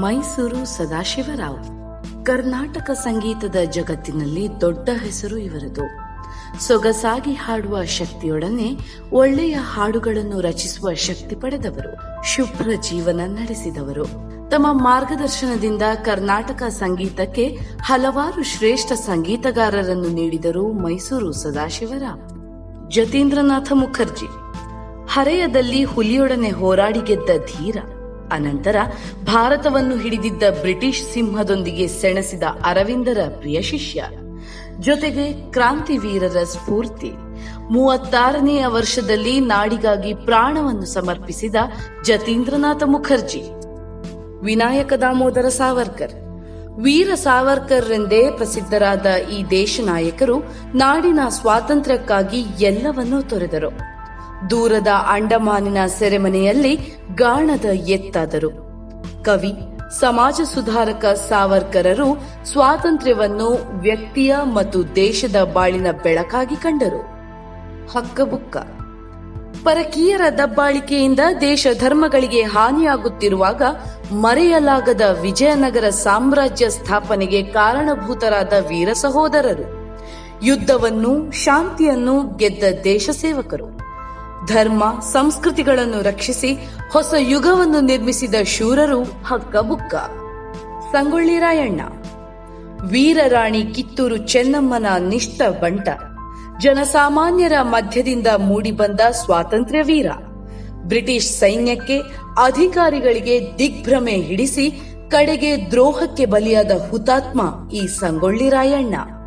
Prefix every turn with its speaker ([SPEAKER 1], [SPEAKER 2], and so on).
[SPEAKER 1] ಮೈಸೂರು ಸದಾಶಿವರಾವ್ ಕರ್ನಾಟಕ ಸಂಗೀತದ ಜಗತ್ತಿನಲ್ಲಿ ದೊಡ್ಡ ಹೆಸರು ಇವರದು ಸೊಗಸಾಗಿ ಹಾಡುವ ಶಕ್ತಿಯೊಡನೆ ಒಳ್ಳೆಯ ಹಾಡುಗಳನ್ನು ರಚಿಸುವ ಶಕ್ತಿ ಪಡೆದವರು ಶುಭ್ರ ಜೀವನ ನಡೆಸಿದವರು ತಮ್ಮ ಮಾರ್ಗದರ್ಶನದಿಂದ ಕರ್ನಾಟಕ ಸಂಗೀತಕ್ಕೆ ಹಲವಾರು ಶ್ರೇಷ್ಠ ಸಂಗೀತಗಾರರನ್ನು ನೀಡಿದರು ಮೈಸೂರು ಸದಾಶಿವರಾವ್ ಜತೀಂದ್ರನಾಥ ಮುಖರ್ಜಿ ಹರೆಯದಲ್ಲಿ ಹುಲಿಯೊಡನೆ ಹೋರಾಡಿ ಗೆದ್ದ ಧೀರ ಅನಂತರ ಭಾರತವನ್ನು ಹಿಡಿದಿದ್ದ ಬ್ರಿಟಿಷ್ ಸಿಂಹದೊಂದಿಗೆ ಸೆಣಸಿದ ಅರವಿಂದರ ಪ್ರಿಯ ಶಿಷ್ಯ ಜೊತೆಗೆ ಕ್ರಾಂತಿವೀರರ ಸ್ಫೂರ್ತಿ ಮೂವತ್ತಾರನೆಯ ವರ್ಷದಲ್ಲಿ ನಾಡಿಗಾಗಿ ಪ್ರಾಣವನ್ನು ಸಮರ್ಪಿಸಿದ ಜತೀಂದ್ರನಾಥ ಮುಖರ್ಜಿ ವಿನಾಯಕ ದಾಮೋದರ ಸಾವರ್ಕರ್ ವೀರ ಸಾವರ್ಕರ್ ಎಂದೇ ಪ್ರಸಿದ್ಧರಾದ ಈ ದೇಶ ನಾಯಕರು ನಾಡಿನ ಸ್ವಾತಂತ್ರ್ಯಕ್ಕಾಗಿ ಎಲ್ಲವನ್ನೂ ತೊರೆದರು ದೂರದ ಅಂಡಮಾನಿನ ಸೆರೆಮನೆಯಲ್ಲಿ ಗಾಣದ ಎತ್ತಾದರು ಕವಿ ಸಮಾಜ ಸುಧಾರಕ ಸಾವರ್ಕರರು ಸ್ವಾತಂತ್ರ್ಯವನ್ನು ವ್ಯಕ್ತಿಯ ಮತ್ತು ದೇಶದ ಬಾಳಿನ ಬೆಳಕಾಗಿ ಕಂಡರು ಹಕ್ಕಬುಕ್ಕ ಪರಕೀಯರ ದಬ್ಬಾಳಿಕೆಯಿಂದ ದೇಶ ಧರ್ಮಗಳಿಗೆ ಹಾನಿಯಾಗುತ್ತಿರುವಾಗ ಮರೆಯಲಾಗದ ವಿಜಯನಗರ ಸಾಮ್ರಾಜ್ಯ ಸ್ಥಾಪನೆಗೆ ಕಾರಣಭೂತರಾದ ವೀರ ಸಹೋದರರು ಯುದ್ಧವನ್ನು ಶಾಂತಿಯನ್ನು ಗೆದ್ದ ದೇಶ ಸೇವಕರು ಧರ್ಮ ಸಂಸ್ಕೃತಿಗಳನ್ನು ರಕ್ಷಿಸಿ ಹೊಸ ಯುಗವನ್ನು ನಿರ್ಮಿಸಿದ ಶೂರರು ಹಕ್ಕಬುಕ್ಕ ಸಂಗೊಳ್ಳಿ ರಾಯಣ್ಣ ವೀರರಾಣಿ ಕಿತ್ತೂರು ಚೆನ್ನಮ್ಮನ ನಿಷ್ಠ ಬಂಟ ಜನಸಾಮಾನ್ಯರ ಮಧ್ಯದಿಂದ ಮೂಡಿಬಂದ ಸ್ವಾತಂತ್ರ್ಯ ವೀರ ಬ್ರಿಟಿಷ್ ಸೈನ್ಯಕ್ಕೆ ಅಧಿಕಾರಿಗಳಿಗೆ ದಿಗ್ಭ್ರಮೆ ಹಿಡಿಸಿ ಕಡೆಗೆ ದ್ರೋಹಕ್ಕೆ ಬಲಿಯಾದ ಹುತಾತ್ಮ ಈ ಸಂಗೊಳ್ಳಿ ರಾಯಣ್ಣ